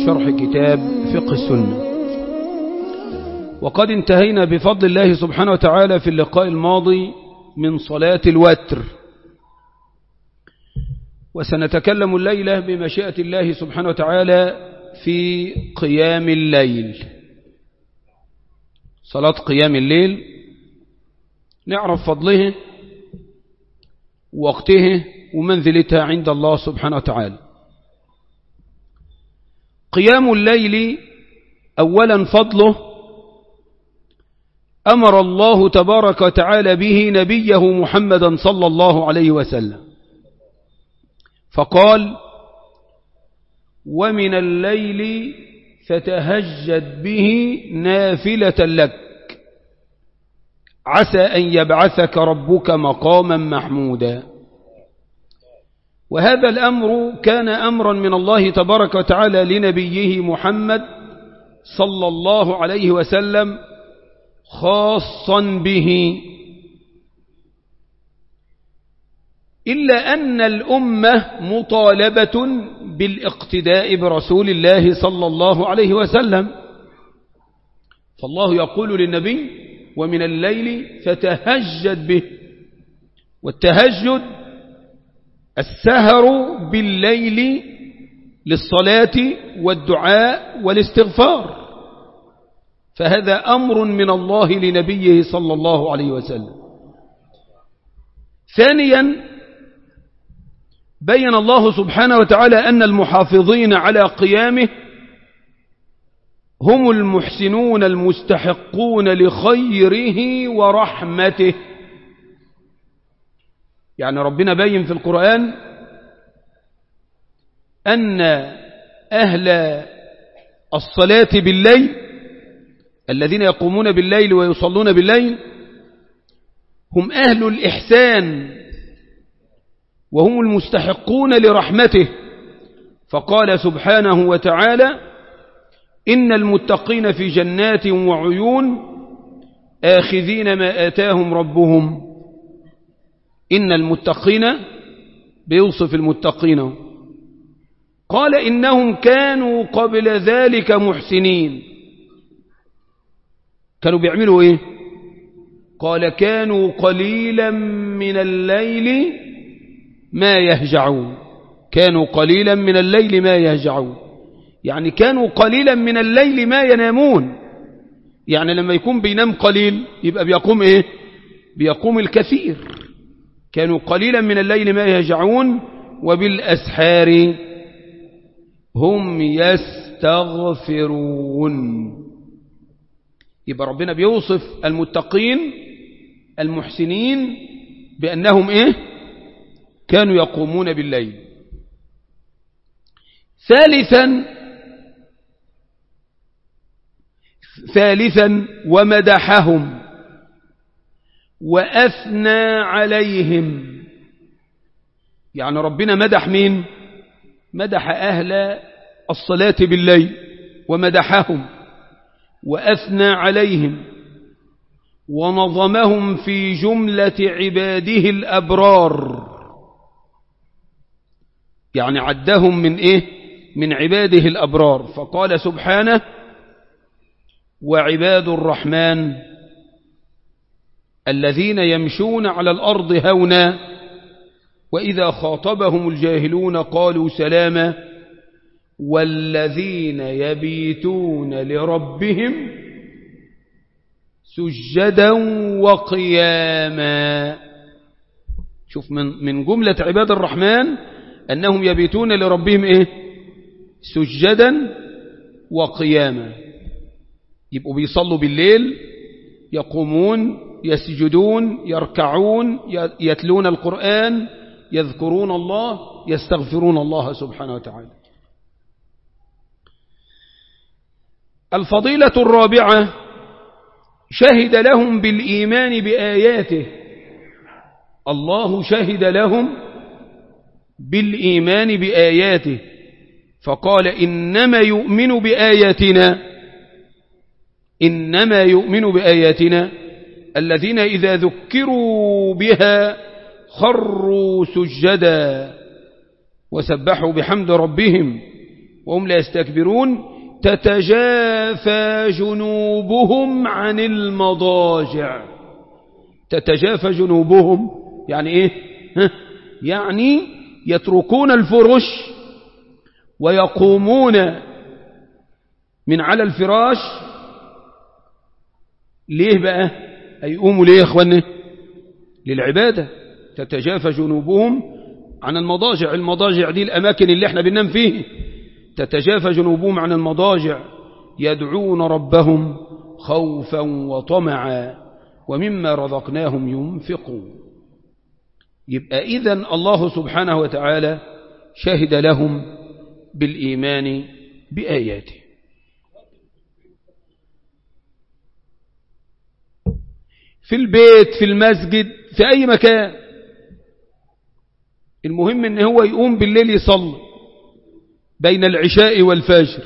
شرح كتاب فقه السنة وقد انتهينا بفضل الله سبحانه وتعالى في اللقاء الماضي من صلاة الوتر وسنتكلم الليلة بمشيئة الله سبحانه وتعالى في قيام الليل صلاة قيام الليل نعرف فضله ووقته ومنزلتها عند الله سبحانه وتعالى قيام الليل أولا فضله أمر الله تبارك وتعالى به نبيه محمدا صلى الله عليه وسلم فقال ومن الليل فتهجد به نافلة لك عسى أن يبعثك ربك مقاما محمودا وهذا الأمر كان أمرا من الله تبارك وتعالى لنبيه محمد صلى الله عليه وسلم خاصا به إلا أن الأمة مطالبة بالاقتداء برسول الله صلى الله عليه وسلم فالله يقول للنبي ومن الليل فتهجد به والتهجد السهر بالليل للصلاة والدعاء والاستغفار فهذا أمر من الله لنبيه صلى الله عليه وسلم ثانيا بين الله سبحانه وتعالى أن المحافظين على قيامه هم المحسنون المستحقون لخيره ورحمته يعني ربنا بين في القرآن أن أهل الصلاة بالليل الذين يقومون بالليل ويصلون بالليل هم أهل الإحسان وهم المستحقون لرحمته فقال سبحانه وتعالى إن المتقين في جنات وعيون آخذين ما آتاهم ربهم إن المتقين بيوصف المتقين قال إنهم كانوا قبل ذلك محسنين كانوا بيعملوا إيه قال كانوا قليلا من الليل ما يهجعون كانوا قليلا من الليل ما يهجعون يعني كانوا قليلا من الليل ما ينامون يعني لما يكون بينام قليل يبقى بيقوم ايه بيقوم الكثير كانوا قليلا من الليل ما يهجعون وبالأسحار هم يستغفرون يبقى ربنا بيوصف المتقين المحسنين بأنهم ايه كانوا يقومون بالليل ثالثا ثالثا ومدحهم وأثنى عليهم يعني ربنا مدح مين مدح أهل الصلاة بالليل ومدحهم وأثنى عليهم ونظمهم في جملة عباده الأبرار يعني عدهم من إيه من عباده الأبرار فقال سبحانه وعباد الرحمن الذين يمشون على الأرض هونا وإذا خاطبهم الجاهلون قالوا سلاما والذين يبيتون لربهم سجدا وقياما شوف من, من جملة عباد الرحمن أنهم يبيتون لربهم إيه سجدا وقياما يبقوا بيصلوا بالليل يقومون يسجدون يركعون يتلون القرآن يذكرون الله يستغفرون الله سبحانه وتعالى الفضيلة الرابعة شهد لهم بالإيمان بآياته الله شهد لهم بالإيمان بآياته فقال إنما يؤمن بآياتنا إنما يؤمن بآياتنا الذين إذا ذكروا بها خروا سجدا وسبحوا بحمد ربهم وهم لا يستكبرون تتجافى جنوبهم عن المضاجع تتجافى جنوبهم يعني ايه ها؟ يعني يتركون الفرش ويقومون من على الفراش ليه بقى هيقوموا ليه يا اخواني للعبادة تتجافى جنوبهم عن المضاجع المضاجع دي الأماكن اللي احنا بننام فيه تتجافى جنوبهم عن المضاجع يدعون ربهم خوفا وطمعا ومما رزقناهم ينفقون يبقى إذن الله سبحانه وتعالى شهد لهم بالإيمان بآياته في البيت في المسجد في أي مكان المهم ان هو يقوم بالليل يصلي بين العشاء والفجر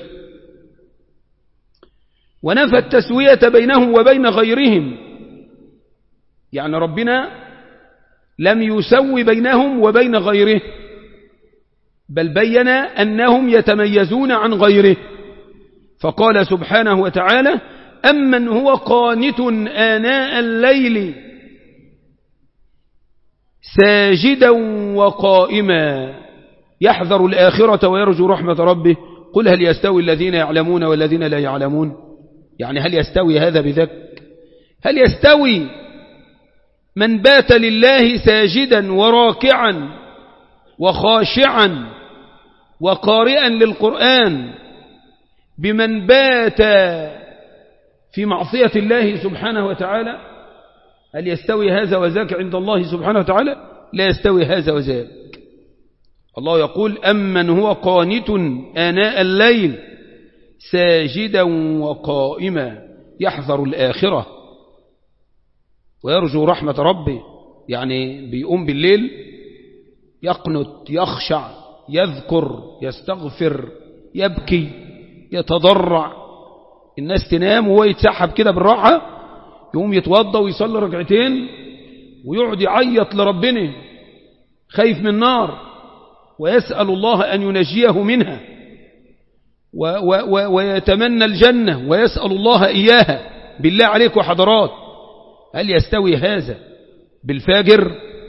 ونفى التسوية بينهم وبين غيرهم يعني ربنا لم يسوي بينهم وبين غيره بل بين أنهم يتميزون عن غيره فقال سبحانه وتعالى أمن هو قانت آناء الليل ساجدا وقائما يحذر الآخرة ويرجو رحمة ربه قل هل يستوي الذين يعلمون والذين لا يعلمون يعني هل يستوي هذا بذاك هل يستوي من بات لله ساجدا وراكعا وخاشعا وقارئا للقرآن بمن بات في معصية الله سبحانه وتعالى هل يستوي هذا وذاك عند الله سبحانه وتعالى لا يستوي هذا وذاك الله يقول أمن هو قانت آناء الليل ساجدا وقائما يحذر الآخرة ويرجو رحمة ربه يعني بيقوم بالليل يقنت يخشع يذكر يستغفر يبكي يتضرع الناس تنام وهو يتسحب كده بالراحة يقوم يتوضى ويصلي ركعتين ويقعد يعيط لربنا خايف من النار ويسأل الله أن ينجيه منها و و و ويتمنى الجنة ويسأل الله إياها بالله عليك وحضرات هل يستوي هذا بالفاجر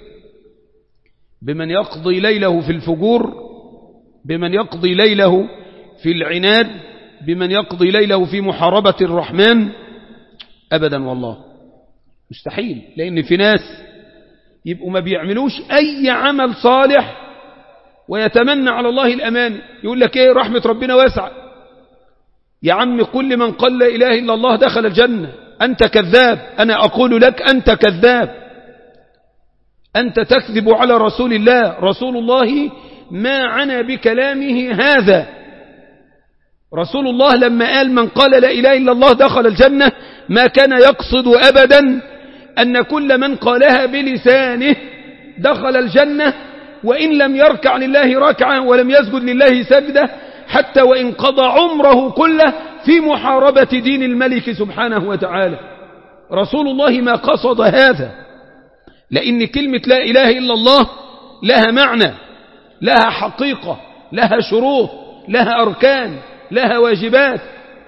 بمن يقضي ليله في الفجور بمن يقضي ليله في العناد بمن يقضي ليله في محاربة الرحمن أبدا والله مستحيل لأن في ناس يبقوا ما بيعملوش أي عمل صالح ويتمنى على الله الأمان يقول لك إيه رحمة ربنا واسعة يا عم كل من قال لا إله إلا الله دخل الجنة أنت كذاب أنا أقول لك أنت كذاب أنت تكذب على رسول الله رسول الله ما عنا بكلامه هذا رسول الله لما قال من قال لا إله إلا الله دخل الجنة ما كان يقصد أبدا أن كل من قالها بلسانه دخل الجنة وإن لم يركع لله ركعة ولم يسجد لله سجدة حتى وإن قضى عمره كله في محاربة دين الملك سبحانه وتعالى رسول الله ما قصد هذا لأن كلمة لا إله إلا الله لها معنى لها حقيقة لها شروط لها أركان لها واجبات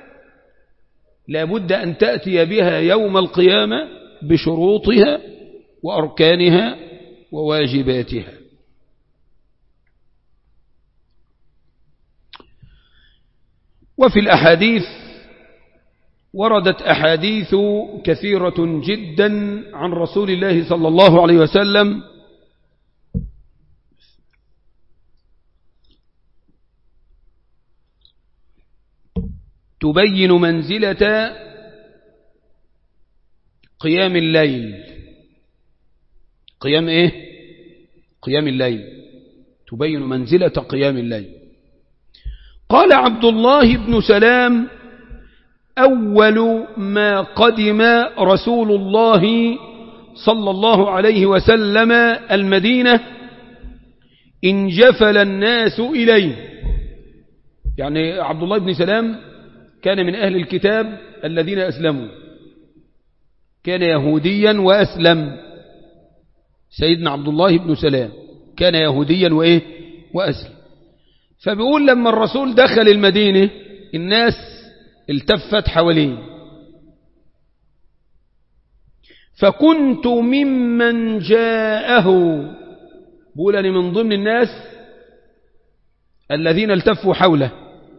لابد أن تأتي بها يوم القيامة بشروطها وأركانها وواجباتها وفي الأحاديث وردت أحاديث كثيرة جدا عن رسول الله صلى الله عليه وسلم تبين منزلة قيام الليل قيام ايه قيام الليل تبين منزلة قيام الليل قال عبد الله بن سلام أول ما قدم رسول الله صلى الله عليه وسلم المدينة انجفل الناس إليه يعني عبد الله بن سلام كان من أهل الكتاب الذين أسلموا كان يهوديا وأسلم سيدنا عبد الله بن سلام كان يهوديا وإيه وأسلم فبيقول لما الرسول دخل المدينة الناس التفت حواليه فكنت ممن جاءه بقول أنا من ضمن الناس الذين التفوا حوله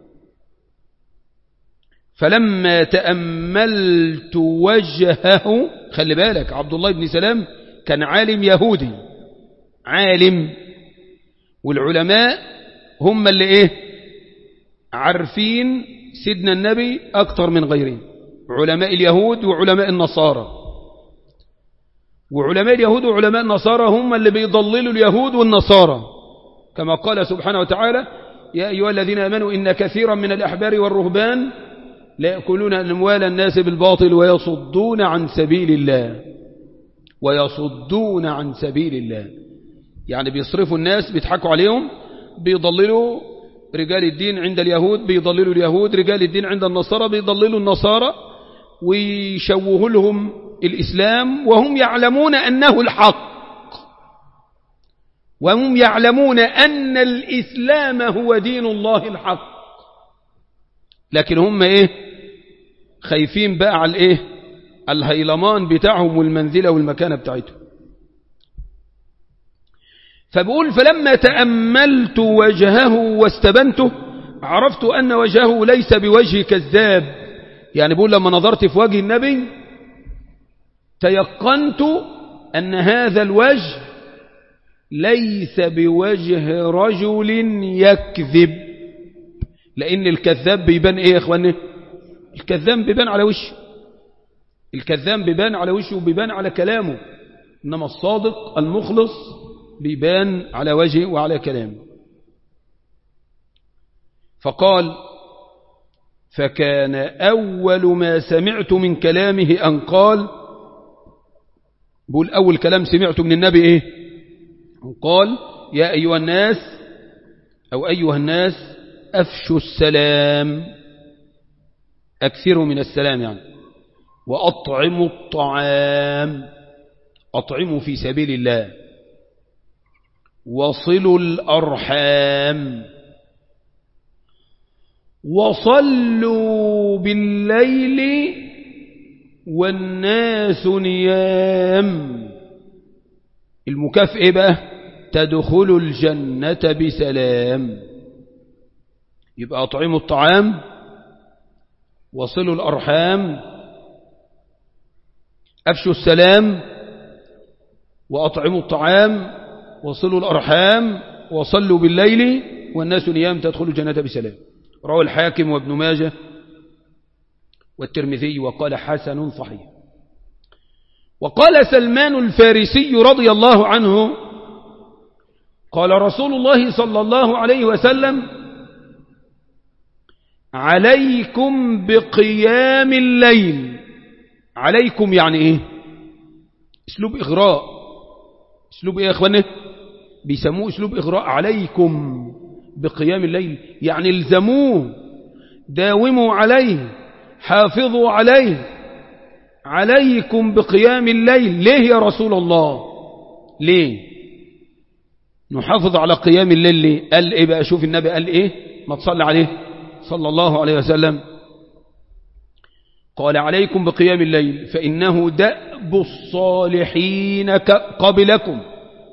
فلما تأملت وجهه خلي بالك عبد الله بن سلام كان عالم يهودي عالم والعلماء هم اللي ايه عارفين سيدنا النبي أكثر من غيرهم علماء اليهود وعلماء النصارى وعلماء اليهود وعلماء النصارى هم اللي بيضللوا اليهود والنصارى كما قال سبحانه وتعالى يا أيها الذين آمنوا إن كثيرا من الأحبار والرهبان لا يأكلون أموال الناس بالباطل ويصدون عن سبيل الله ويصدون عن سبيل الله يعني بيصرفوا الناس بيضحكوا عليهم بيضللوا رجال الدين عند اليهود بيضللوا اليهود رجال الدين عند النصارى بيضللوا النصارى ويشوهوا لهم الإسلام وهم يعلمون أنه الحق وهم يعلمون أن الإسلام هو دين الله الحق لكن هم إيه خايفين بقى على الإيه الهيلمان بتاعهم والمنزلة والمكانة بتاعتهم فبقول فلما تأملت وجهه واستبنته عرفت أن وجهه ليس بوجه كذاب يعني بقول لما نظرت في وجه النبي تيقنت أن هذا الوجه ليس بوجه رجل يكذب لأن الكذاب بيبان إيه يا إخواني الكذاب بيبان على وشه الكذاب بيبان على وشه وبيبان على كلامه إنما الصادق المخلص بيبان على وجهه وعلى كلامه فقال فكان أول ما سمعت من كلامه أن قال بقول أول كلام سمعته من النبي إيه قال يا أيها الناس أو أيها الناس أفشوا السلام أكثروا من السلام يعني وأطعموا الطعام أطعموا في سبيل الله وصلوا الأرحام وصلوا بالليل والناس نيام المكافئة بقى تدخل الجنة بسلام يبقى أطعموا الطعام وصلوا الأرحام أفشوا السلام وأطعموا الطعام وصلوا الأرحام وصلوا بالليل والناس نيام تدخل الجنة بسلام روى الحاكم وابن ماجه والترمذي وقال حسن صحيح وقال سلمان الفارسي رضي الله عنه قال رسول الله صلى الله عليه وسلم عليكم بقيام الليل عليكم يعني ايه اسلوب اغراء اسلوب ايه يا اخواني بيسموه اسلوب اغراء عليكم بقيام الليل يعني الزموه داوموا عليه حافظوا عليه عليكم بقيام الليل ليه يا رسول الله ليه نحافظ على قيام الليل ليه قال ايه بقى شوف النبي قال ايه ما تصلي عليه صلى الله عليه وسلم قال عليكم بقيام الليل فإنه دأب الصالحين قبلكم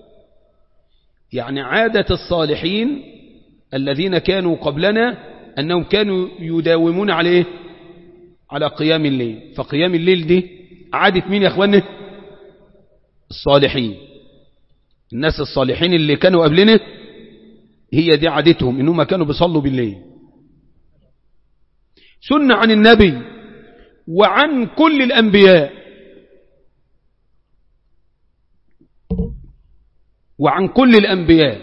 يعني عادة الصالحين الذين كانوا قبلنا أنهم كانوا يداومون عليه على قيام الليل فقيام الليل دي عادة مين يا أخواني الصالحين الناس الصالحين اللي كانوا قبلنا هي دي عادتهم إنهم كانوا بيصلوا بالليل سنة عن النبي وعن كل الأنبياء وعن كل الأنبياء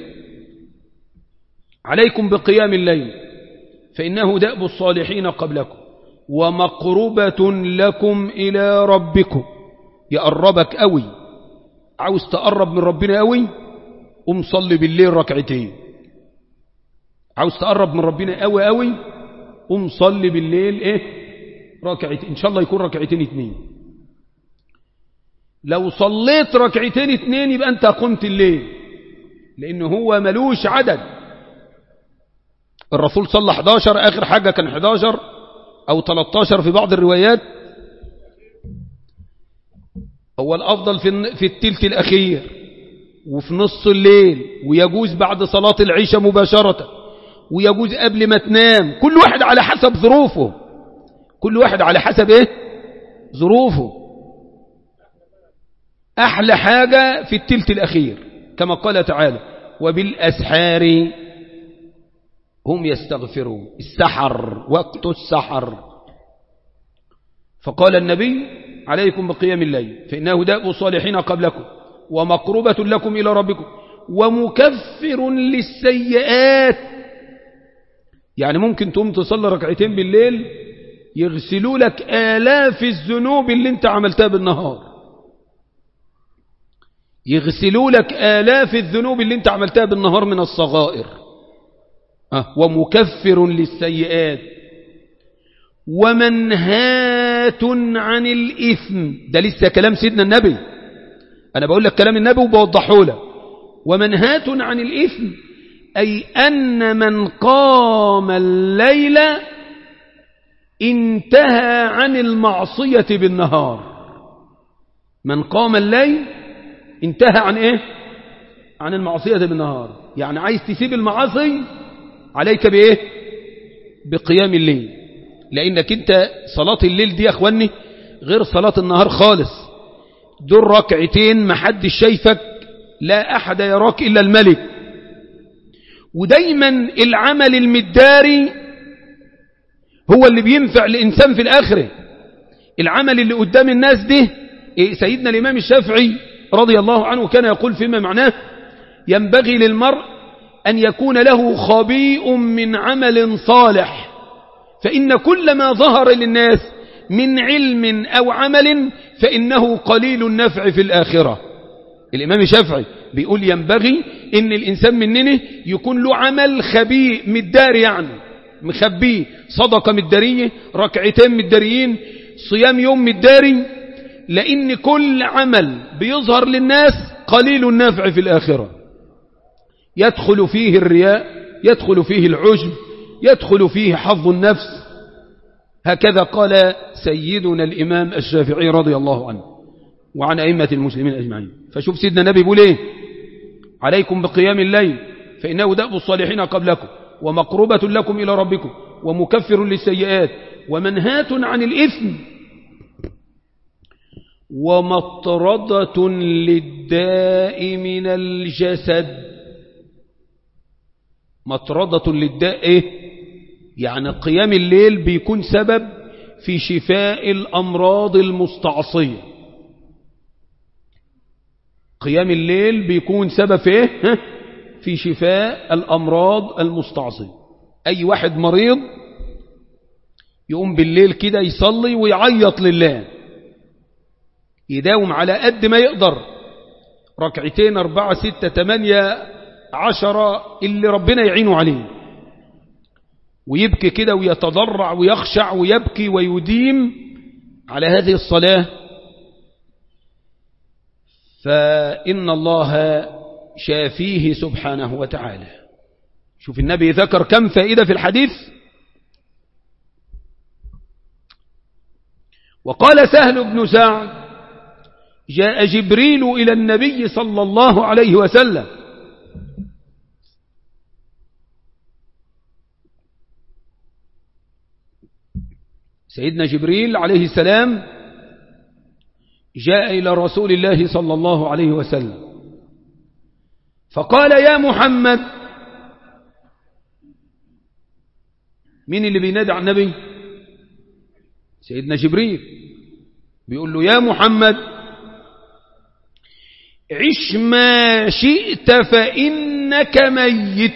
عليكم بقيام الليل فإنه دأب الصالحين قبلكم ومقربة لكم إلى ربكم يقربك قوي عاوز تقرب من ربنا قوي قم صلي بالليل ركعتين عاوز تقرب من ربنا قوي قوي قم صلي بالليل ايه ركعتين ان شاء الله يكون ركعتين اتنين لو صليت ركعتين اتنين يبقى انت قمت الليل لان هو ملوش عدد الرسول صلى 11 آخر حاجة كان 11 أو 13 في بعض الروايات هو الأفضل في في التلت الأخير وفي نص الليل ويجوز بعد صلاة العشاء مباشرة ويجوز قبل ما تنام كل واحد على حسب ظروفه كل واحد على حسب ايه ظروفه أحلى حاجة في التلت الأخير كما قال تعالى وبالأسحار هم يستغفرون السحر وقت السحر فقال النبي عليكم بقيام الليل فإنه داء الصالحين قبلكم ومقربة لكم إلى ربكم ومكفر للسيئات يعني ممكن تقوم تصلي ركعتين بالليل يغسلوا لك آلاف الذنوب اللي انت عملتها بالنهار يغسلوا لك آلاف الذنوب اللي انت عملتها بالنهار من الصغائر أه ومكفر للسيئات ومنهات عن الإثم ده لسه كلام سيدنا النبي أنا بقول لك كلام النبي وبوضحه لك ومنهات عن الإثم أي أن من قام الليل انتهى عن المعصية بالنهار من قام الليل انتهى عن ايه عن المعصية بالنهار يعني عايز تسيب المعاصي عليك بايه بقيام الليل لانك انت صلاة الليل دي يا اخواني غير صلاة النهار خالص دول ركعتين محدش شايفك لا احد يراك الا الملك ودايما العمل المداري هو اللي بينفع الانسان في الاخره العمل اللي قدام الناس ده سيدنا الامام الشافعي رضي الله عنه كان يقول فيما معناه ينبغي للمرء أن يكون له خبيء من عمل صالح فإن كل ما ظهر للناس من علم أو عمل فإنه قليل النفع في الآخرة الإمام الشافعي بيقول ينبغي إن الإنسان مننا يكون له عمل خبيء مداري يعني مخبيه صدقة مدارية ركعتين مداريين صيام يوم مداري لأن كل عمل بيظهر للناس قليل النفع في الآخرة يدخل فيه الرياء يدخل فيه العجب يدخل فيه حظ النفس هكذا قال سيدنا الإمام الشافعي رضي الله عنه وعن أئمة المسلمين أجمعين فشوف سيدنا النبي بيقول ايه عليكم بقيام الليل فإنه دأب الصالحين قبلكم ومقربة لكم إلى ربكم ومكفر للسيئات ومنهات عن الإثم ومطردة للداء من الجسد مطردة للداء إيه؟ يعني قيام الليل بيكون سبب في شفاء الأمراض المستعصية قيام الليل بيكون سبب في إيه؟ في شفاء الأمراض المستعصية أي واحد مريض يقوم بالليل كده يصلي ويعيط لله يداوم على قد ما يقدر ركعتين أربعة ستة تمانية عشرة اللي ربنا يعينه عليه ويبكي كده ويتضرع ويخشع ويبكي ويديم على هذه الصلاة فإن الله شافيه سبحانه وتعالى شوف النبي ذكر كم فائدة في الحديث وقال سهل بن سعد جاء جبريل إلى النبي صلى الله عليه وسلم سيدنا جبريل عليه السلام جاء إلى رسول الله صلى الله عليه وسلم فقال يا محمد مين اللي بينادي على النبي سيدنا جبريل بيقول له يا محمد عش ما شئت فإنك ميت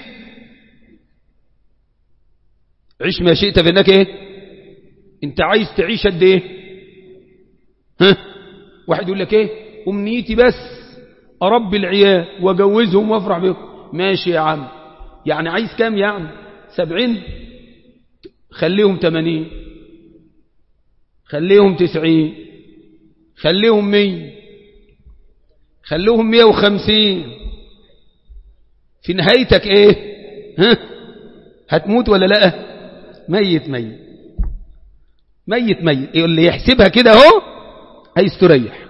عش ما شئت فإنك ايه انت عايز تعيش قد ايه ها واحد يقول لك ايه امنيتي بس اربي العيال واجوزهم وافرح بهم ماشي يا عم يعني عايز كام يعني سبعين خليهم تمانين خليهم تسعين خليهم مية خليهم مية وخمسين في نهايتك ايه ها هتموت ولا لا ميت ميت ميت ميت اللي يحسبها كده اهو هيستريح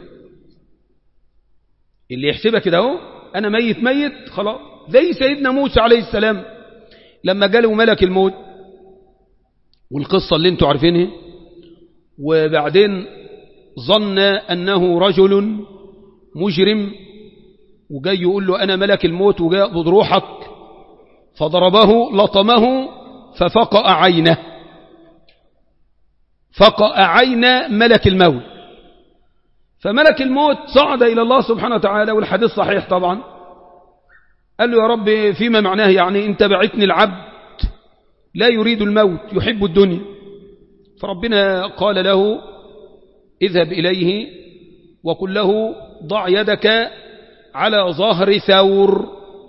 اللي يحسبها كده اهو انا ميت ميت خلاص زي سيدنا موسى عليه السلام لما جاله ملك الموت والقصة اللي انتوا عارفينها وبعدين ظن أنه رجل مجرم وجاي يقول له أنا ملك الموت وجاء بروحك فضربه لطمه ففقأ عينه فقأ عين ملك الموت فملك الموت صعد إلى الله سبحانه وتعالى والحديث صحيح طبعا قال له يا رب فيما معناه يعني انت بعتني العبد لا يريد الموت يحب الدنيا فربنا قال له اذهب إليه وقل له ضع يدك على ظهر ثور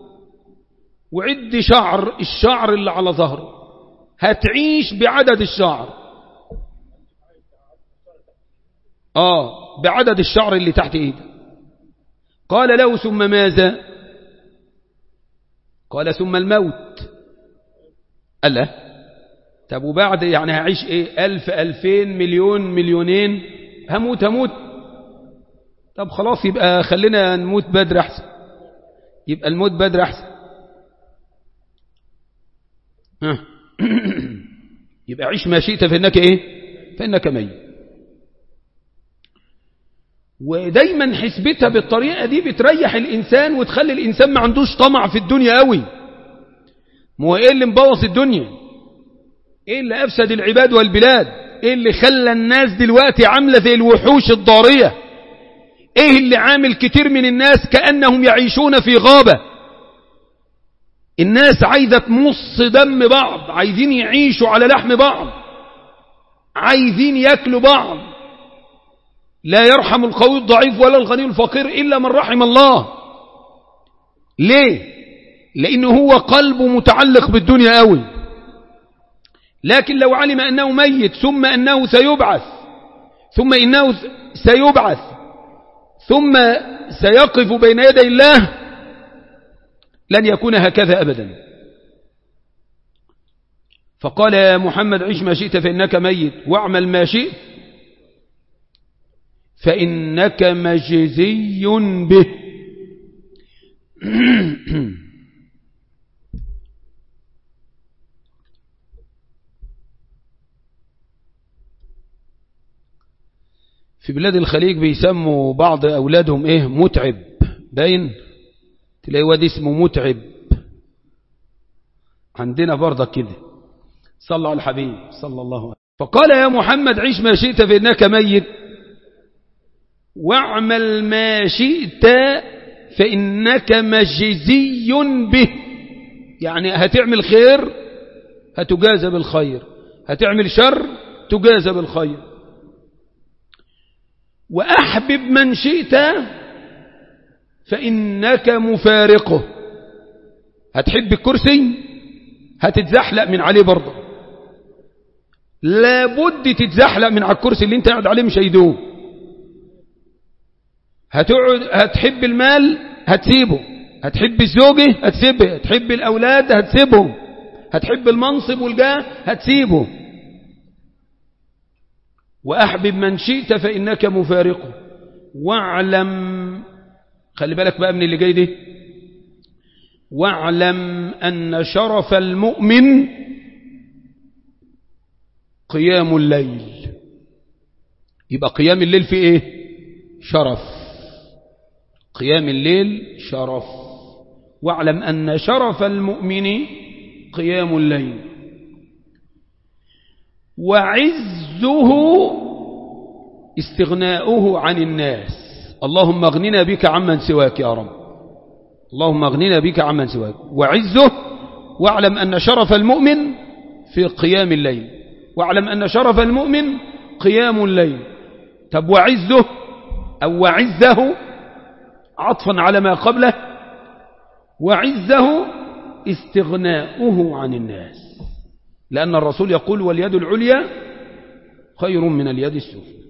وعد شعر الشعر اللي على ظهره هتعيش بعدد الشعر آه بعدد الشعر اللي تحت ايده قال له ثم ماذا قال ثم الموت قال له طب وبعد يعني هعيش ايه ألف ألفين مليون مليونين هموت هموت طب خلاص يبقى خلينا نموت بدر أحسن يبقى الموت بدر أحسن يبقى عيش ما شئت فإنك إيه فإنك ميت ودايما حسبتها بالطريقة دي بتريح الإنسان وتخلي الإنسان ما عندوش طمع في الدنيا قوي مو إيه اللي مبوظ الدنيا إيه اللي أفسد العباد والبلاد إيه اللي خلى الناس دلوقتي عاملة زي الوحوش الضارية إيه اللي عامل كتير من الناس كأنهم يعيشون في غابة الناس عايزة تمص دم بعض عايزين يعيشوا على لحم بعض عايزين ياكلوا بعض لا يرحم القوي الضعيف ولا الغني الفقير إلا من رحم الله ليه لأنه هو قلبه متعلق بالدنيا قوي لكن لو علم أنه ميت ثم أنه سيبعث ثم إنه سيبعث ثم سيقف بين يدي الله لن يكون هكذا أبدا فقال يا محمد عيش ما شئت فإنك ميت واعمل ما شئت فإنك مجزي به في بلاد الخليج بيسموا بعض أولادهم إيه متعب باين تلاقي واد اسمه متعب عندنا برضك كده صلى على الحبيب صلى الله عليه وسلم فقال يا محمد عيش ما شئت فإنك ميت واعمل ما شئت فإنك مجزي به يعني هتعمل خير هتجازى بالخير هتعمل شر تجازى بالخير وأحبب من شئت فإنك مفارقه هتحب الكرسي هتتزحلق من عليه برضه لابد تتزحلق من على الكرسي اللي انت قاعد عليه مش هيدوم هتقعد هتحب المال هتسيبه هتحب الزوجة هتسيبها هتحب الأولاد هتسيبهم هتحب المنصب والجاه هتسيبه وأحبب من شئت فإنك مفارقه واعلم خلي بالك بقى من اللي جاي دي واعلم أن شرف المؤمن قيام الليل يبقى قيام الليل في ايه شرف قيام الليل شرف واعلم أن شرف المؤمن قيام الليل وعزه استغناؤه عن الناس اللهم اغننا بك عمن سواك يا رب اللهم اغننا بك عمن سواك وعزه واعلم أن شرف المؤمن في قيام الليل واعلم أن شرف المؤمن قيام الليل طب وعزه أو وعزه عطفا على ما قبله وعزه استغناؤه عن الناس لأن الرسول يقول واليد العليا خير من اليد السفلى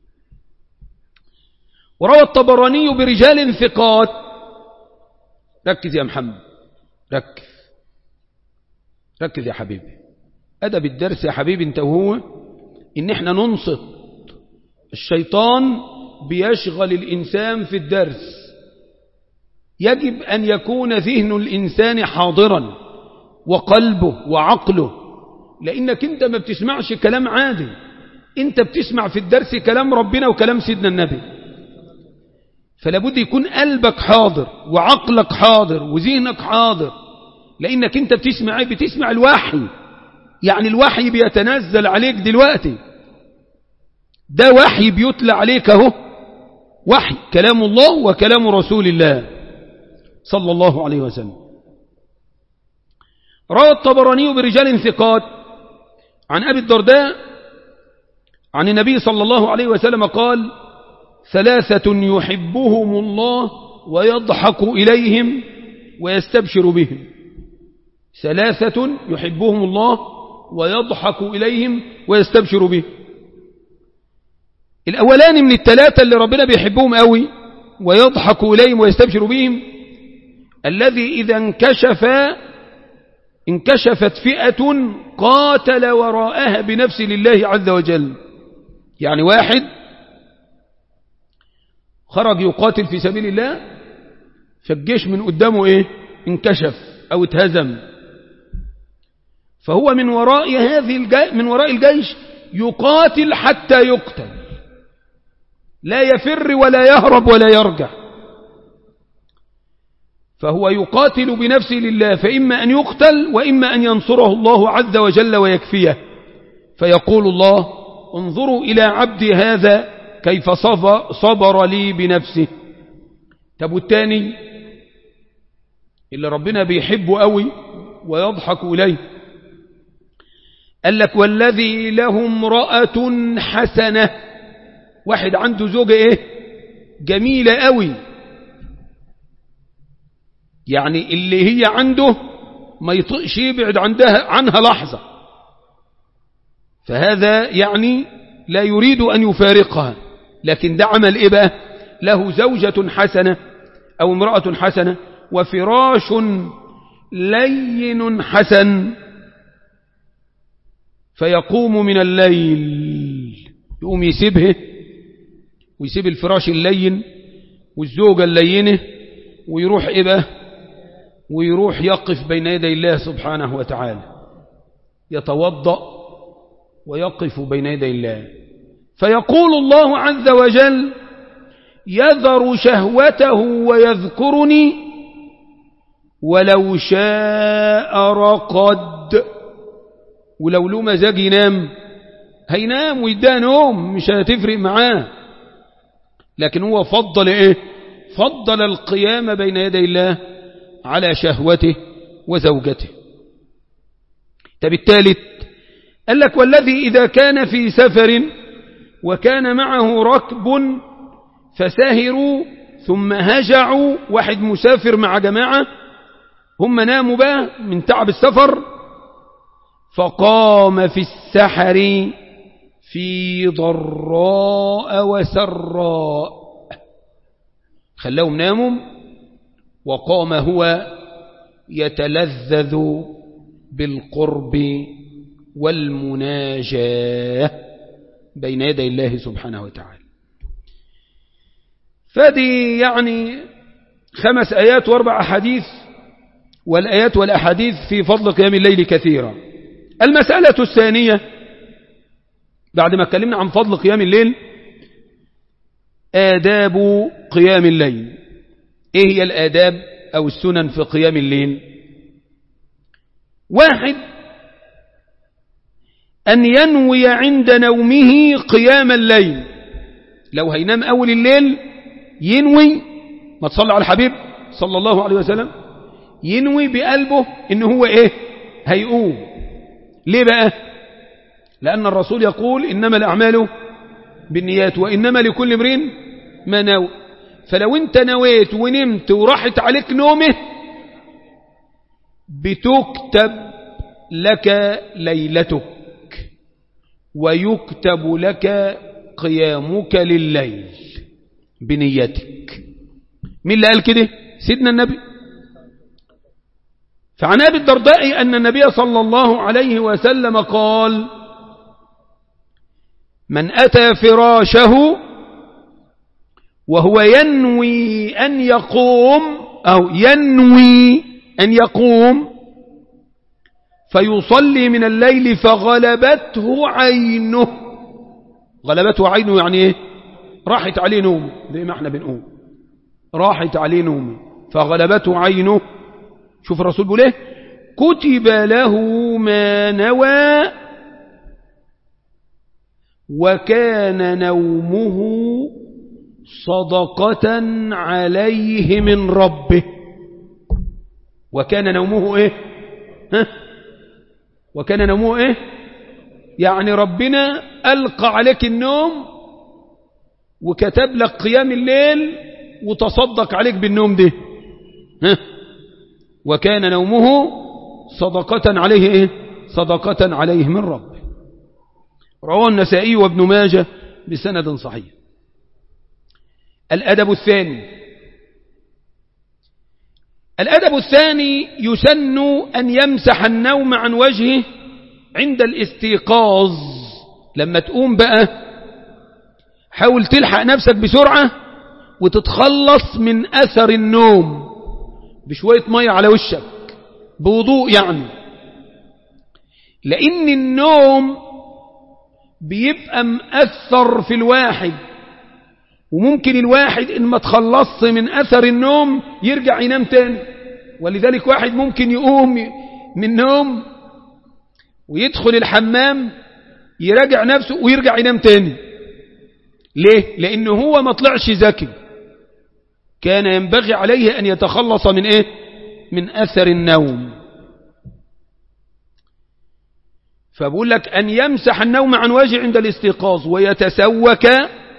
وروى الطبراني برجال ثقات ركز يا محمد ركز ركز يا حبيبي أدب الدرس يا حبيبي انت وهو ان احنا ننصت الشيطان بيشغل الإنسان في الدرس يجب أن يكون ذهن الإنسان حاضرا وقلبه وعقله لأنك انت ما بتسمعش كلام عادي انت بتسمع في الدرس كلام ربنا وكلام سيدنا النبي فلابد يكون قلبك حاضر وعقلك حاضر وذهنك حاضر لأنك انت بتسمع ايه بتسمع الوحي يعني الوحي بيتنزل عليك دلوقتي ده وحي بيتلى عليك اهو وحي كلام الله وكلام رسول الله صلى الله عليه وسلم روى الطبراني برجال ثقات عن أبي الدرداء عن النبي صلى الله عليه وسلم قال ثلاثة يحبهم الله ويضحك إليهم ويستبشر بهم ثلاثة يحبهم الله ويضحك إليهم ويستبشر بهم الأولان من الثلاثة اللي ربنا بيحبهم قوي ويضحك إليهم ويستبشر بهم الذي إذا انكشف انكشفت فئة قاتل وراءها بنفس لله عز وجل يعني واحد خرج يقاتل في سبيل الله فالجيش من قدامه ايه انكشف او اتهزم فهو من وراء هذه الجيش من وراء الجيش يقاتل حتى يقتل لا يفر ولا يهرب ولا يرجع فهو يقاتل بنفسه لله فإما أن يقتل وإما أن ينصره الله عز وجل ويكفيه فيقول الله انظروا إلى عبدي هذا كيف صبر, صبر لي بنفسه طب والتاني اللي ربنا بيحبه قوي ويضحك إليه قال لك والذي له امرأة حسنة واحد عنده زوجة ايه جميلة قوي يعني اللي هي عنده ما يطقش يبعد عندها عنها لحظة فهذا يعني لا يريد أن يفارقها لكن ده عمل إيه بقى له زوجة حسنة أو امرأة حسنة وفراش لين حسن فيقوم من الليل يقوم يسيبه ويسيب الفراش اللين والزوجة اللينة ويروح إيه بقى ويروح يقف بين يدي الله سبحانه وتعالى يتوضأ ويقف بين يدي الله فيقول الله عز وجل يذر شهوته ويذكرني ولو شاء رقد ولو له مزاج ينام هينام ويداه نوم مش هتفرق معاه لكن هو فضل ايه فضل القيام بين يدي الله على شهوته وزوجته طب الثالث قال لك والذي إذا كان في سفر وكان معه ركب فسهروا ثم هجعوا واحد مسافر مع جماعة هم ناموا بقى من تعب السفر فقام في السحر في ضراء وسراء خلاهم ناموا وقام هو يتلذذ بالقرب والمناجاة بين يدي الله سبحانه وتعالى فدي يعني خمس آيات واربع أحاديث والآيات والأحاديث في فضل قيام الليل كثيرا المسألة الثانية بعد ما اتكلمنا عن فضل قيام الليل آداب قيام الليل ايه هي الآداب او السنن في قيام الليل واحد أن ينوي عند نومه قيام الليل لو هينام أول الليل ينوي ما تصلى على الحبيب صلى الله عليه وسلم ينوي بقلبه إن هو إيه هيقوم ليه بقى لأن الرسول يقول إنما الأعمال بالنيات وإنما لكل امرئ ما نوى فلو انت نويت ونمت وراحت عليك نومه بتكتب لك ليلتك ويكتب لك قيامك لليل بنيتك مين اللي قال كده سيدنا النبي فعن أبي الدرداء أن النبي صلى الله عليه وسلم قال من أتى فراشه وهو ينوي أن يقوم أو ينوي أن يقوم فيصلي من الليل فغلبته عينه غلبته عينه يعني ايه راحت عليه نوم زي ما احنا بنقول راحت عليه نوم فغلبته عينه شوف الرسول بيقول ايه كتب له ما نوى وكان نومه صدقة عليه من ربه وكان نومه ايه ها وكان نومه ايه يعني ربنا ألقى عليك النوم وكتب لك قيام الليل وتصدق عليك بالنوم ده ها وكان نومه صدقة عليه ايه صدقة عليه من ربه رواه النسائي وابن ماجه بسند صحيح الأدب الثاني الأدب الثاني يسن أن يمسح النوم عن وجهه عند الاستيقاظ لما تقوم بقى حاول تلحق نفسك بسرعة وتتخلص من أثر النوم بشوية مية على وشك بوضوء يعني لأن النوم بيبقى مأثر في الواحد وممكن الواحد إن ما تخلص من أثر النوم يرجع ينام تاني ولذلك واحد ممكن يقوم من النوم ويدخل الحمام يراجع نفسه ويرجع ينام تاني ليه؟ لأنه هو ما طلعش ذكي كان ينبغي عليه أن يتخلص من إيه؟ من أثر النوم فبقول لك أن يمسح النوم عن وجه عند الاستيقاظ ويتسوك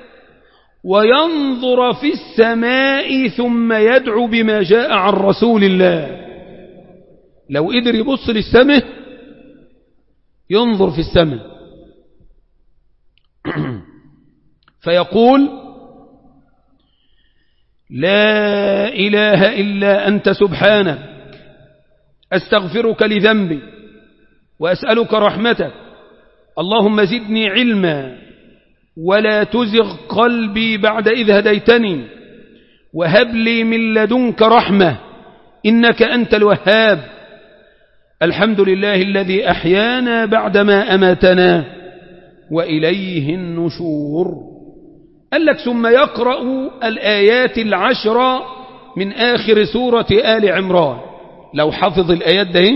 وينظر في السماء ثم يدعو بما جاء عن رسول الله لو قدر يبص للسماء ينظر في السماء فيقول لا إله إلا أنت سبحانك أستغفرك لذنبي وأسألك رحمتك اللهم زدني علما ولا تزغ قلبي بعد إذ هديتني وهب لي من لدنك رحمة إنك أنت الوهاب الحمد لله الذي أحيانا بعدما أماتنا وإليه النشور قال لك ثم يقرأ الآيات العشرة من آخر سورة آل عمران لو حفظ الآيات ده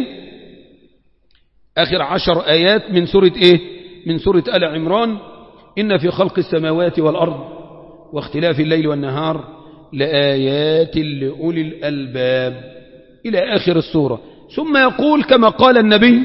آخر عشر آيات من سورة إيه من سورة آل عمران إن في خلق السماوات والأرض واختلاف الليل والنهار لآيات لأولي الألباب إلى آخر السورة ثم يقول كما قال النبي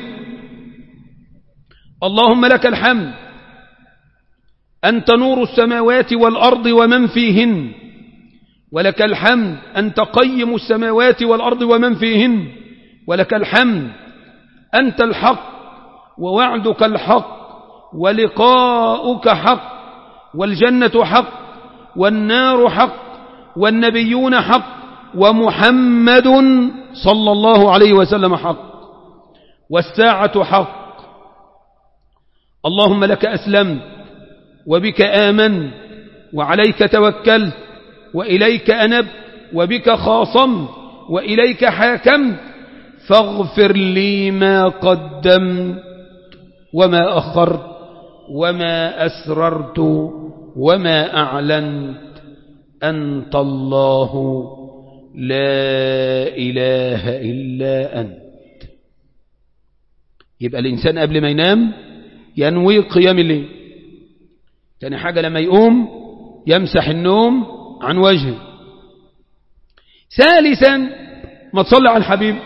اللهم لك الحمد أنت نور السماوات والأرض ومن فيهن ولك الحمد أنت قيم السماوات والأرض ومن فيهن ولك الحمد أنت الحق ووعدك الحق ولقاؤك حق والجنة حق والنار حق والنبيون حق ومحمد صلى الله عليه وسلم حق والساعة حق اللهم لك أسلمت وبك آمن وعليك توكلت وإليك أنب وبك خاصمت وإليك حاكمت فاغفر لي ما قدمت وما أخرت وما أسررت وما أعلنت أنت الله لا إله إلا أنت يبقى الإنسان قبل ما ينام ينوي قيام الليل تاني حاجة لما يقوم يمسح النوم عن وجهه ثالثا ما تصلي على الحبيب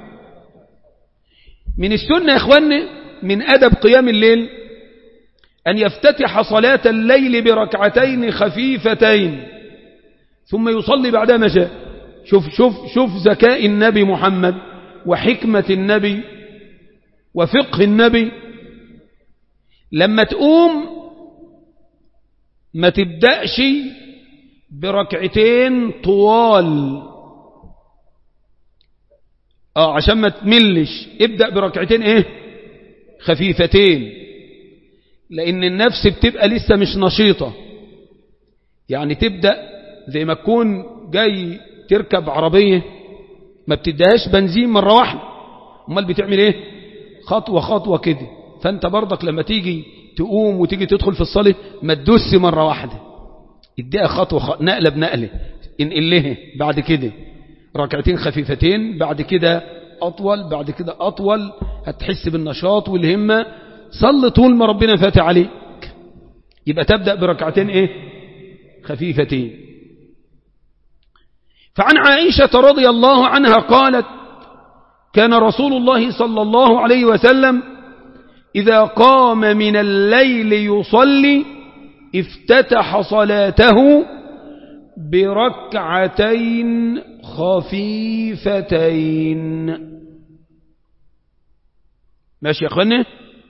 من السنة يا إخواني من أدب قيام الليل أن يفتتح صلاة الليل بركعتين خفيفتين ثم يصلي بعدها ما شاء شوف شوف شوف ذكاء النبي محمد وحكمة النبي وفقه النبي لما تقوم ما تبدأش بركعتين طوال اه عشان ما تملش ابدأ بركعتين ايه خفيفتين لان النفس بتبقى لسه مش نشيطة يعني تبدأ زي ما تكون جاي تركب عربية ما بتدهاش بنزين مرة واحدة امال بتعمل ايه خطوة خطوة كده فانت برضك لما تيجي تقوم وتيجي تدخل في الصلاة ما تدوس مرة واحدة اديها خطوة خ... نقلة بنقلة انقل لها بعد كده ركعتين خفيفتين بعد كده أطول بعد كده أطول هتحس بالنشاط والهمة صل طول ما ربنا فاتح عليك يبقى تبدأ بركعتين ايه خفيفتين فعن عائشة رضي الله عنها قالت كان رسول الله صلى الله عليه وسلم إذا قام من الليل يصلي افتتح صلاته بركعتين خفيفتين ماشي يا أخواني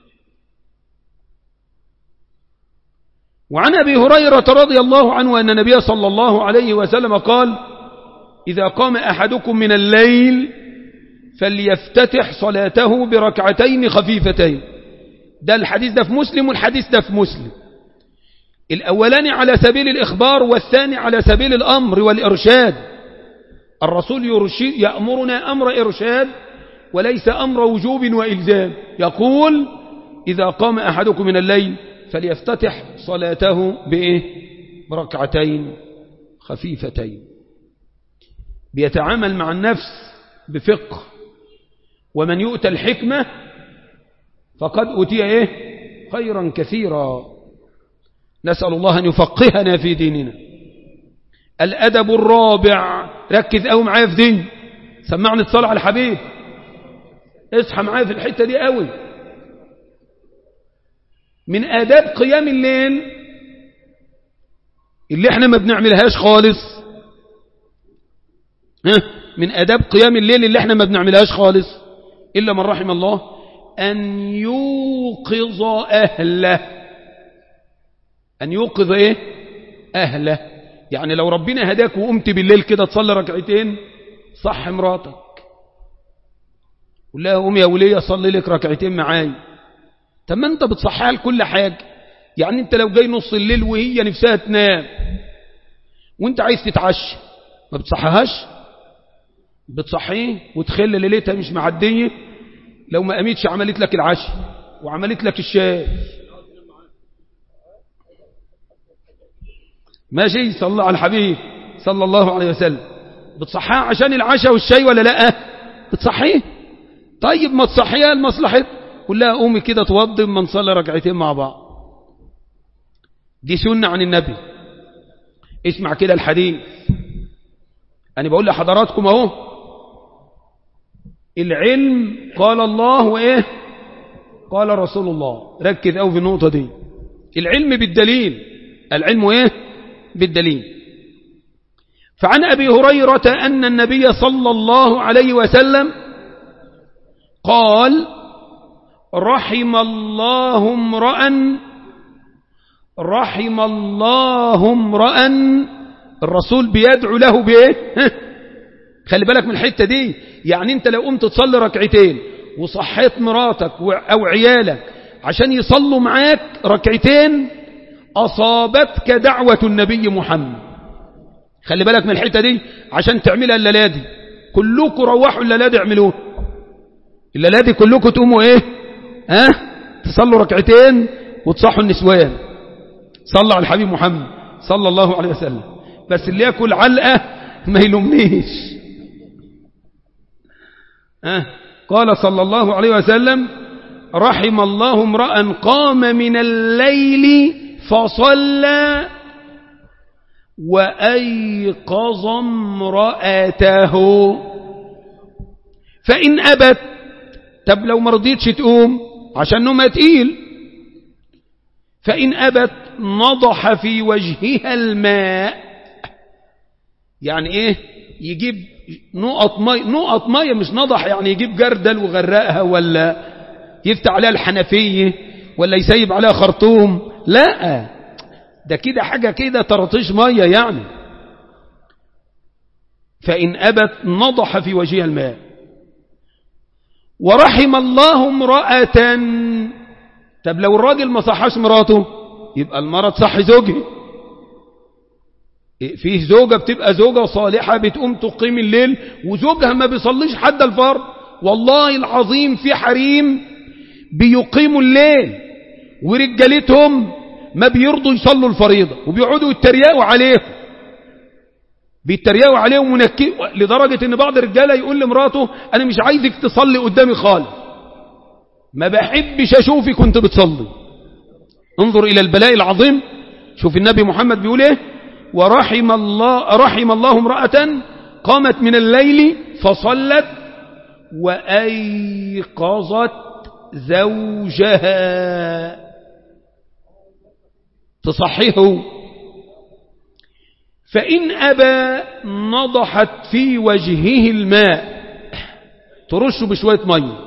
وعن أبي هريرة رضي الله عنه أن النبي صلى الله عليه وسلم قال إذا قام أحدكم من الليل فليفتتح صلاته بركعتين خفيفتين ده الحديث ده في مسلم والحديث ده في مسلم الأولاني على سبيل الإخبار والثاني على سبيل الأمر والإرشاد الرسول يرشد يأمرنا أمر إرشاد وليس أمر وجوب وإلزام يقول إذا قام أحدكم من الليل فليفتتح صلاته بإيه بركعتين خفيفتين بيتعامل مع النفس بفقه ومن يؤتى الحكمة فقد أتي إيه خيرا كثيرا نسأل الله أن يفقهنا في ديننا الأدب الرابع ركز قوي معايا في دين سمعني الصلاة على الحبيب اصحى معايا في الحتة دي قوي من آداب قيام الليل اللي احنا ما بنعملهاش خالص من آداب قيام الليل اللي احنا ما بنعملهاش خالص إلا من رحم الله أن يوقظ أهله أن يوقظ إيه أهله يعني لو ربنا هداك وقمت بالليل كده تصلي ركعتين صح مراتك قول لها قوم يا ولية صلي لك ركعتين معاي طب ما انت بتصحيها لكل حاجة يعني انت لو جاي نص الليل وهي نفسها تنام وانت عايز تتعشى ما بتصحيهاش بتصحيه وتخلي ليلتها مش معدية لو ما قامتش عملت لك العشاء وعملت لك الشاي ماشي صلى على الحبيب صلى الله عليه وسلم بتصحيها عشان العشاء والشاي ولا لا بتصحيه طيب ما تصحيها المصلحة قول لها قومي كده توضي ما نصلي ركعتين مع بعض دي سنة عن النبي اسمع كده الحديث أنا بقول لحضراتكم اهو العلم قال الله وإيه قال رسول الله ركز أو في النقطة دي العلم بالدليل العلم إيه بالدليل فعن أبي هريرة أن النبي صلى الله عليه وسلم قال رحم الله امرأ رحم الله امرأ الرسول بيدعو له بايه خلي بالك من الحتة دي يعني انت لو قمت تصلي ركعتين وصحيت مراتك او عيالك عشان يصلوا معاك ركعتين أصابتك دعوة النبي محمد خلي بالك من الحتة دي عشان تعملها الليلة دي كلكم روحوا الليلة دي اعملوه الليلة دي كلكم تقوموا ايه ها تصلوا ركعتين وتصحوا النسوان صلوا على الحبيب محمد صلى الله عليه وسلم بس اللي ياكل علقة ما يلومنيش ها قال صلى الله عليه وسلم رحم الله امرأ قام من الليل فصلى وأيقظ امرأته فإن أبت طب لو ما رضيتش تقوم عشان نومها تقيل فإن أبت نضح في وجهها الماء يعني ايه يجيب نقط مية نقط مية مش نضح يعني يجيب جردل وغرقها ولا يفتح عليها الحنفية ولا يسيب عليها خرطوم لا ده كده حاجة كده ترطيش مية يعني فإن أبت نضح في وجهها الماء ورحم الله امرأة طب لو الراجل ما صحاش مراته يبقى المرأة تصحي زوجها فيه زوجة بتبقى زوجة صالحة بتقوم تقيم الليل وزوجها ما بيصليش حد الفرض والله العظيم في حريم بيقيموا الليل ورجالتهم ما بيرضوا يصلوا الفريضة وبيقعدوا يتريقوا عليهم بيتريقوا عليهم منكي لدرجة ان بعض الرجالة يقول لمراته انا مش عايزك تصلي قدامي خالص ما بحبش اشوفك كنت بتصلي انظر الى البلاء العظيم شوف النبي محمد بيقول ايه ورحم الله رحم الله امرأة قامت من الليل فصلت وأيقظت زوجها تصحيه فإن أبى نضحت في وجهه الماء ترش بشوية مية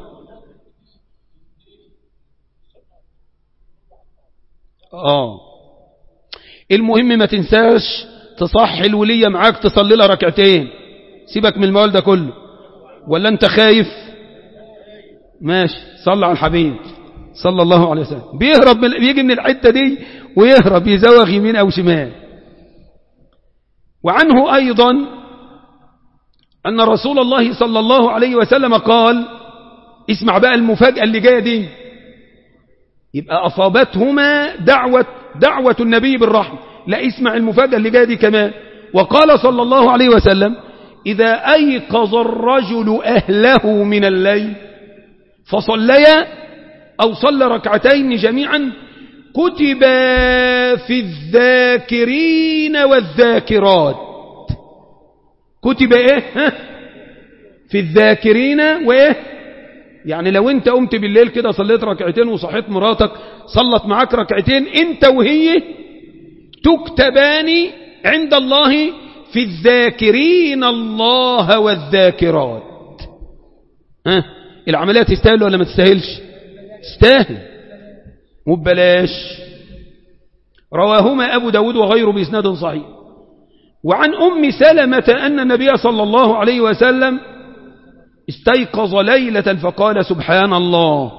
آه المهم ما تنساش تصحي الولية معاك تصلي لها ركعتين سيبك من الموال ده كله ولا انت خايف ماشي صلى على الحبيب صلى الله عليه وسلم بيهرب من بيجي من الحتة دي ويهرب يزوغ يمين أو شمال وعنه أيضا أن رسول الله صلى الله عليه وسلم قال اسمع بقى المفاجأة اللي جاية دي يبقى أصابتهما دعوة دعوة النبي بالرحمة لا اسمع المفاجأة اللي جاية دي كمان وقال صلى الله عليه وسلم إذا أيقظ الرجل أهله من الليل فصليا أو صلى ركعتين جميعا كتب في الذاكرين والذاكرات كتب ايه ها؟ في الذاكرين وايه يعني لو انت قمت بالليل كده صليت ركعتين وصحيت مراتك صلت معاك ركعتين انت وهي تكتبان عند الله في الذاكرين الله والذاكرات ها العملية تستاهل ولا ما تستاهلش تستاهل وببلاش رواهما أبو داود وغيره بإسناد صحيح وعن أم سلمة أن النبي صلى الله عليه وسلم استيقظ ليلة فقال سبحان الله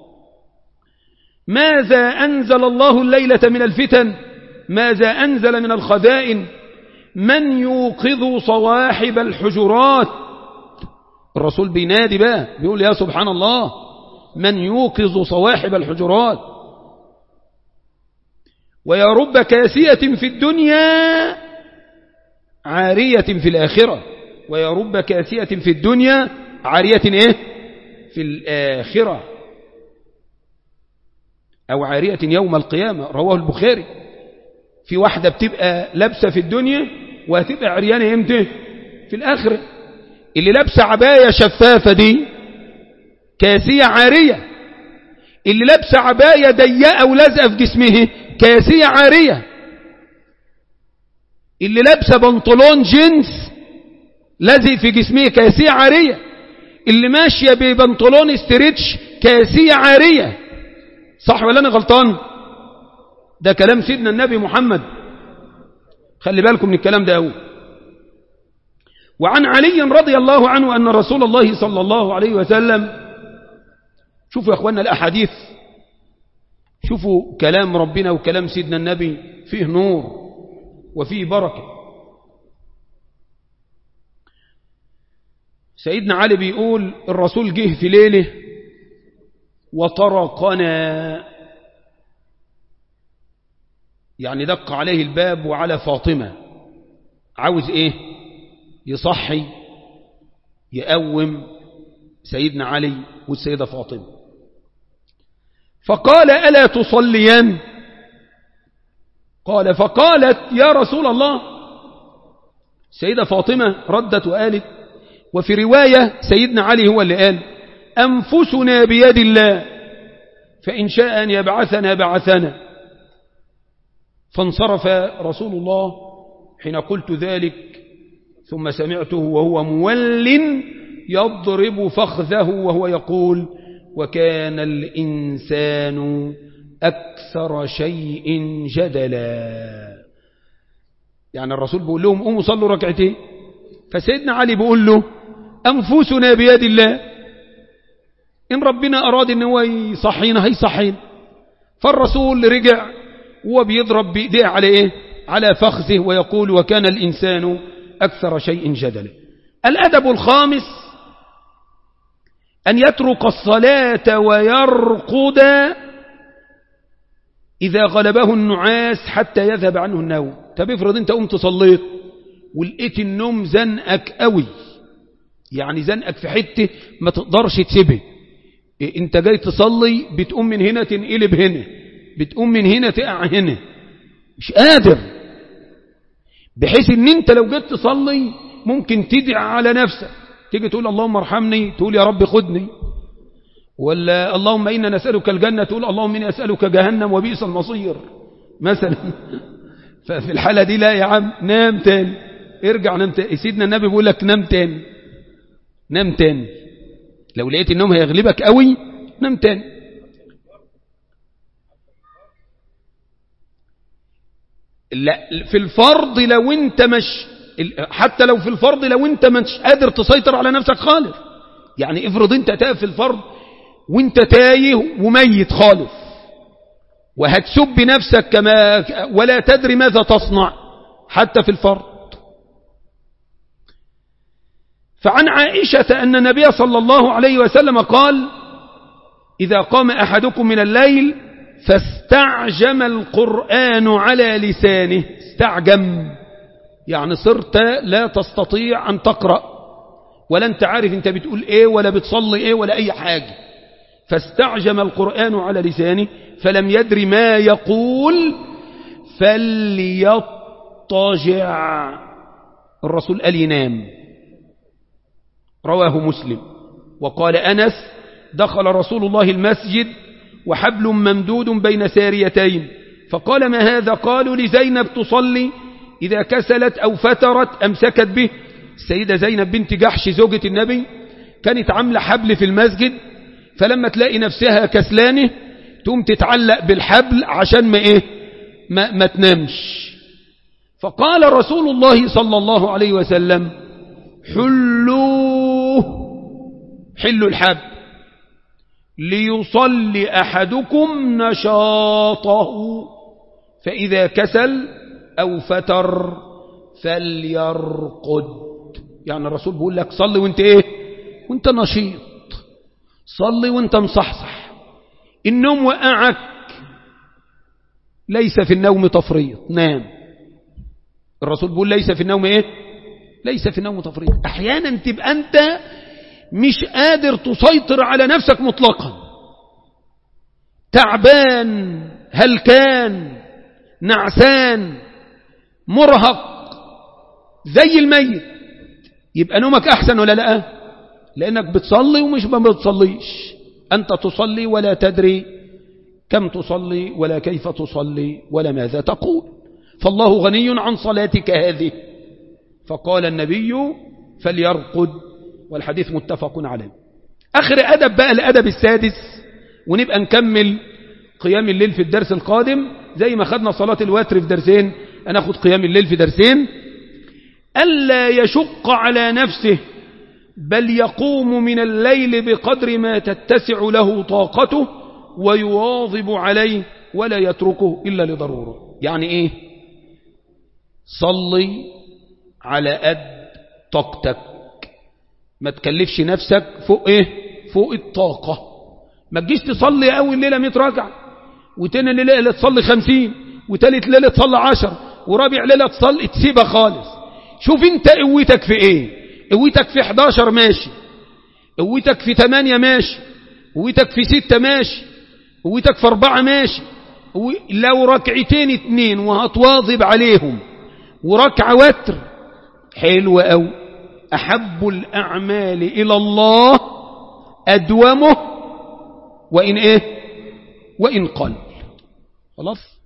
ماذا أنزل الله الليلة من الفتن ماذا أنزل من الخزائن من يوقظ صواحب الحجرات الرسول بينادي بقى بيقول يا سبحان الله من يوقظ صواحب الحجرات ويا رب كاسية في الدنيا عارية في الآخرة ويا رب كاسية في الدنيا عارية إيه في الآخرة أو عارية يوم القيامة رواه البخاري في واحدة بتبقى لابسة في الدنيا وهتبقى عريانة امتى في الآخرة اللي لابسة عباية شفافة دي كاسية عارية اللي لابسة عباية ضيقة ولازقة في جسمه كاسية عارية اللي لابسة بنطلون جينز لازق في جسمه كاسية عارية اللي ماشية ببنطلون استريتش كاسية عارية صح ولا أنا غلطان ده كلام سيدنا النبي محمد خلي بالكم من الكلام ده أول وعن علي رضي الله عنه أن رسول الله صلى الله عليه وسلم شوفوا يا أخوانا الأحاديث شوفوا كلام ربنا وكلام سيدنا النبي فيه نور وفيه بركة سيدنا علي بيقول الرسول جه في ليله وطرقنا يعني دق عليه الباب وعلى فاطمة عاوز ايه يصحي يقوم سيدنا علي والسيدة فاطمة فقال ألا تصليان قال فقالت يا رسول الله سيدة فاطمة ردت وقالت وفي رواية سيدنا علي هو اللي قال أنفسنا بيد الله فإن شاء أن يبعثنا بعثنا فانصرف رسول الله حين قلت ذلك ثم سمعته وهو مول يضرب فخذه وهو يقول وكان الإنسان أكثر شيء جدلا يعني الرسول بيقول لهم قوموا صلوا ركعتين فسيدنا علي بيقول له أنفسنا بيد الله إن ربنا أراد إن هو يصحينا هيصحينا فالرسول رجع وهو بيضرب بإيديه على إيه على فخذه ويقول وكان الإنسان أكثر شيء جدلا الأدب الخامس أن يترك الصلاة ويرقد إذا غلبه النعاس حتى يذهب عنه النوم طب افرض أنت قمت صليت ولقيت النوم زنقك قوي يعني زنقك في حتة ما تقدرش تسيبه انت جاي تصلي بتقوم من هنا تنقلب هنا بتقوم من هنا تقع هنا مش قادر بحيث ان انت لو جيت تصلي ممكن تدعي على نفسك تيجي تقول اللهم ارحمني تقول يا رب خدني ولا اللهم إنا نسألك الجنة تقول اللهم إني أسألك جهنم وبئس المصير مثلا ففي الحالة دي لا يا عم نام تاني ارجع نام تاني سيدنا النبي بيقول لك نام تاني نام تاني لو لقيت النوم هيغلبك قوي نام تاني لا في الفرض لو انت مش حتى لو في الفرض لو انت مش قادر تسيطر على نفسك خالص يعني افرض انت تقف في الفرض وانت تايه وميت خالص وهتسب نفسك كما ولا تدري ماذا تصنع حتى في الفرض فعن عائشة أن النبي صلى الله عليه وسلم قال إذا قام أحدكم من الليل فاستعجم القرآن على لسانه استعجم يعني صرت لا تستطيع أن تقرأ ولا أنت عارف أنت بتقول إيه ولا بتصلي إيه ولا أي حاجة فاستعجم القرآن على لسانه فلم يدر ما يقول فليضطجع الرسول قال ينام رواه مسلم وقال أنس دخل رسول الله المسجد وحبل ممدود بين ساريتين فقال ما هذا قالوا لزينب تصلي إذا كسلت أو فترت أمسكت به السيدة زينب بنت جحش زوجة النبي كانت عاملة حبل في المسجد فلما تلاقي نفسها كسلانه تقوم تتعلق بالحبل عشان ما إيه ما, ما تنامش فقال رسول الله صلى الله عليه وسلم حلوه حلوا الحبل ليصلي أحدكم نشاطه فإذا كسل أو فتر فليرقد يعني الرسول بيقول لك صلي وانت ايه وانت نشيط صلي وانت مصحصح النوم وقعك ليس في النوم تفريط نام الرسول بيقول ليس في النوم ايه ليس في النوم تفريط احيانا تبقى انت مش قادر تسيطر على نفسك مطلقا تعبان هلكان نعسان مرهق زي الميت يبقى نومك أحسن ولا لا لأنك بتصلي ومش ما بتصليش أنت تصلي ولا تدري كم تصلي ولا كيف تصلي ولا ماذا تقول فالله غني عن صلاتك هذه فقال النبي فليرقد والحديث متفق عليه آخر أدب بقى الأدب السادس ونبقى نكمل قيام الليل في الدرس القادم زي ما خدنا صلاة الوتر في درسين هناخد قيام الليل في درسين ألا يشق على نفسه بل يقوم من الليل بقدر ما تتسع له طاقته ويواظب عليه ولا يتركه إلا لضرورة يعني إيه صلي على قد طاقتك ما تكلفش نفسك فوق إيه فوق الطاقة ما تجيش تصلي أول ليلة 100 ركعة وتاني ليلة تصلي 50 وتالت ليلة تصلي 10 ورابع ليلة تصلي تسيبها خالص شوف انت قوتك في ايه قوتك في 11 ماشي قوتك في 8 ماشي قوتك في 6 ماشي قوتك في 4 ماشي لو ركعتين اتنين وهتواظب عليهم وركعة وتر حلوة أو أحب الأعمال إلى الله أدومه وإن إيه وإن قل خلاص